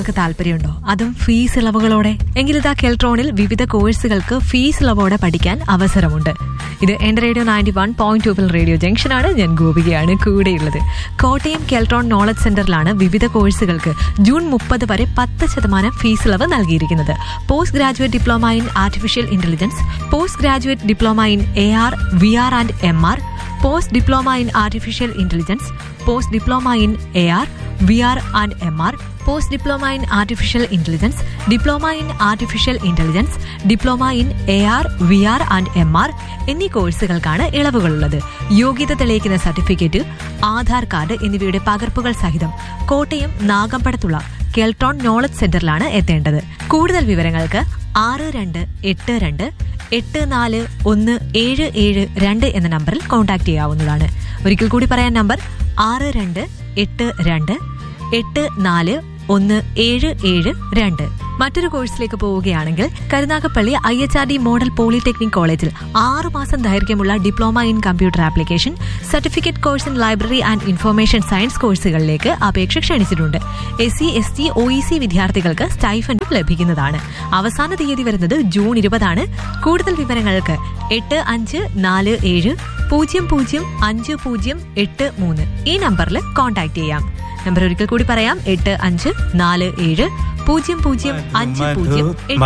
നിങ്ങൾക്ക് താല്പര്യമുണ്ടോ അതും ഫീസ് ഇളവുകളോടെ എങ്കിലിതാ കെൽട്രോണിൽ വിവിധ കോഴ്സുകൾക്ക് ഫീസ് ഇളവോടെ പഠിക്കാൻ അവസരമുണ്ട് ഇത് എന്റെ റേഡിയോ നയൻറ്റി വൺ പോയിന്റ് ടൂവിൽ റേഡിയോ ജംഗ്ഷനാണ് ഞാൻ ഗോപികയാണ് കൂടെയുള്ളത് കോട്ടയം കെൽട്രോൺ നോളജ് സെന്ററിലാണ് വിവിധ കോഴ്സുകൾക്ക് ജൂൺ മുപ്പത് വരെ പത്ത് ശതമാനം ഫീസ് ഇളവ് നൽകിയിരിക്കുന്നത് post graduate diploma in artificial intelligence post graduate diploma in A R V R and M R post diploma in artificial intelligence post diploma in A R V R and M R post diploma in artificial intelligence diploma in artificial intelligence diploma in A R V R and M R എന്നീ കോഴ്സുകൾക്കാണ് ഇളവുകളുള്ളത് യോഗ്യത തെളിയിക്കുന്ന certificate Aadhaar card എന്നിവയുടെ പകർപ്പുകൾ സഹിതം കോട്ടയം നാഗമ്പടത്തുള്ള Keltron knowledge സെന്ററിലാണ് എത്തേണ്ടത് കൂടുതൽ വിവരങ്ങൾക്ക് ആറ് രണ്ട് എട്ട് രണ്ട് എട്ട് നാല് ഒന്ന് ഏഴ് ഏഴ് രണ്ട് എന്ന നമ്പറിൽ കോൺടാക്ട് ചെയ്യാവുന്നതാണ് ഒരിക്കൽ കൂടി പറയാൻ നമ്പർ ആറ് രണ്ട് എട്ട് രണ്ട് എട്ട് നാല് ഒന്ന് ഏഴ് ഏഴ് രണ്ട് മറ്റൊരു കോഴ്സിലേക്ക് പോവുകയാണെങ്കിൽ Karunagappally I H R D model polytechnic കോളേജിൽ ആറു മാസം ദൈർഘ്യമുള്ള diploma in computer application certificate course in library and information science കോഴ്സുകളിലേക്ക് അപേക്ഷ ക്ഷണിച്ചിട്ടുണ്ട് S C S T O E C വിദ്യാർത്ഥികൾക്ക് സ്റ്റൈഫൻഡും ലഭിക്കുന്നതാണ് അവസാന തീയതി വരുന്നത് ജൂൺ ഇരുപതാണ് കൂടുതൽ വിവരങ്ങൾക്ക് എട്ട് അഞ്ച് നാല് ഏഴ് പൂജ്യം പൂജ്യം അഞ്ച് പൂജ്യം എട്ട് മൂന്ന് ഈ നമ്പറിൽ കോൺടാക്ട് ചെയ്യാം നമ്പർ ഒരിക്കൽ കൂടി പറയാം എട്ട് അഞ്ച് നാല് ഏഴ് പൂജ്യം പൂജ്യം അഞ്ച് പൂജ്യം എട്ട്